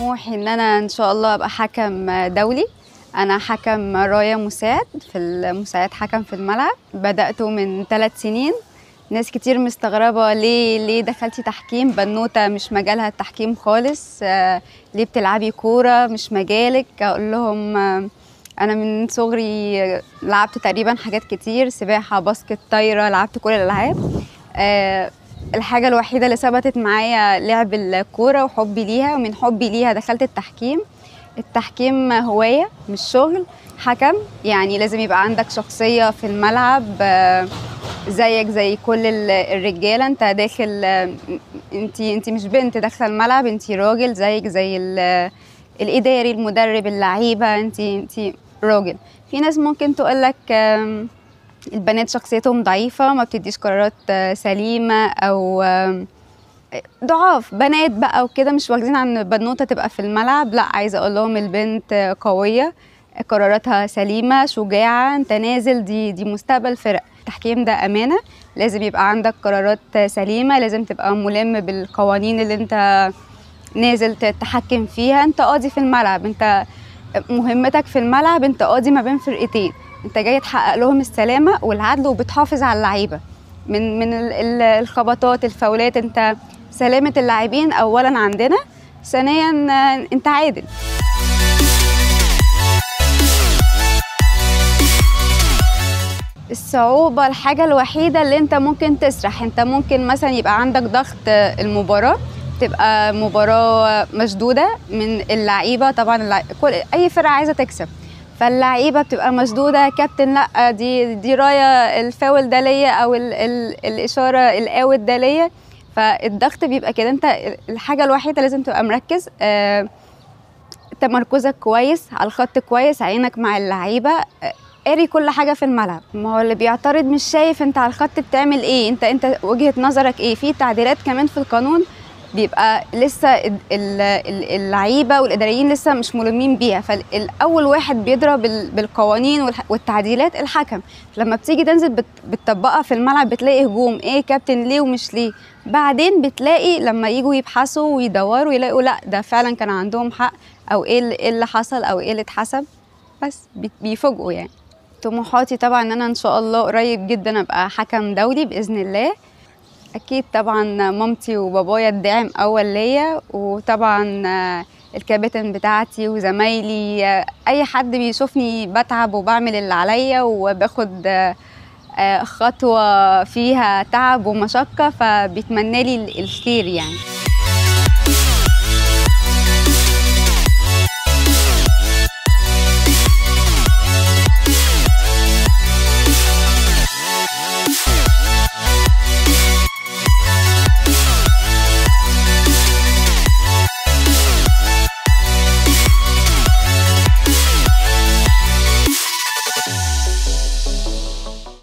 طموحي ان انا ان شاء الله ابقى حكم دولي انا حكم رايه مساعد في المساعد حكم في الملعب بدأته من ثلاث سنين ناس كتير مستغربة ليه ليه دخلتي تحكيم بنوتة مش مجالها التحكيم خالص آه، ليه بتلعبي كورة مش مجالك أقول لهم آه، أنا من صغري لعبت تقريبا حاجات كتير سباحة باسكت طايرة لعبت كل الألعاب آه، الحاجة الوحيدة اللي ثبتت معايا لعب الكورة وحبي ليها ومن حبي ليها دخلت التحكيم التحكيم هواية مش شغل حكم يعني لازم يبقى عندك شخصية في الملعب آه، زيك زي كل ال- الرجالة انت داخل آه، انت انت مش بنت داخلة الملعب انت راجل زيك زي ال- الإداري المدرب اللعيبة انت انت راجل في ناس ممكن تقولك آم، البنات شخصيتهم ضعيفة ما بتديش قرارات آه، سليمة أو آم، ضعاف بنات بقى وكده مش واخدين عن بنوته تبقى في الملعب لا عايزه اقول لهم البنت قويه قراراتها سليمه شجاعه انت نازل دي دي مستقبل فرق التحكيم ده امانه لازم يبقى عندك قرارات سليمه لازم تبقى ملم بالقوانين اللي انت نازل تتحكم فيها انت قاضي في الملعب انت مهمتك في الملعب انت قاضي ما بين فرقتين انت جاي تحقق لهم السلامه والعدل وبتحافظ على اللعيبه من من ال- ال- الخبطات الفاولات انت سلامه اللاعبين اولا عندنا ثانيا آه، انت عادل الصعوبة الحاجة الوحيدة اللي انت ممكن تسرح انت ممكن مثلا يبقى عندك ضغط آه، المباراة تبقى مباراة مشدودة من اللعيبة طبعا اللع... كل... أي فرقة عايزة تكسب فاللعيبة بتبقى مشدودة كابتن لا دي دي راية الفاول ده ليا أو ال... ال... الإشارة الأوت ده ليا فالضغط بيبقى كده انت الحاجة الوحيدة لازم تبقى مركز آه، تمركزك كويس على الخط كويس عينك مع اللعيبة آه، قاري كل حاجة في الملعب ما هو اللي بيعترض مش شايف انت على الخط بتعمل ايه انت انت وجهة نظرك ايه في تعديلات كمان في القانون بيبقى لسه ال- ال- ال- اللعيبه والاداريين لسه مش ملمين بيها فالاول واحد بيضرب بال- بالقوانين والح- والتعديلات الحكم لما بتيجي تنزل بت- بتطبقها في الملعب بتلاقي هجوم ايه كابتن ليه ومش ليه بعدين بتلاقي لما يجوا يبحثوا ويدوروا يلاقوا لا ده فعلا كان عندهم حق او ايه اللي, إيه اللي حصل او ايه اللي اتحسب بس بي- بيفوجئوا يعني طموحاتي طبعا ان انا ان شاء الله قريب جدا ابقى حكم دولي باذن الله اكيد طبعا مامتي وبابايا الداعم اول ليا وطبعا آه، الكباتن بتاعتي وزمايلي آه، اي حد بيشوفني بتعب وبعمل اللي عليا وباخد آه، آه، خطوه فيها تعب ومشقه فبيتمنى لي الخير يعني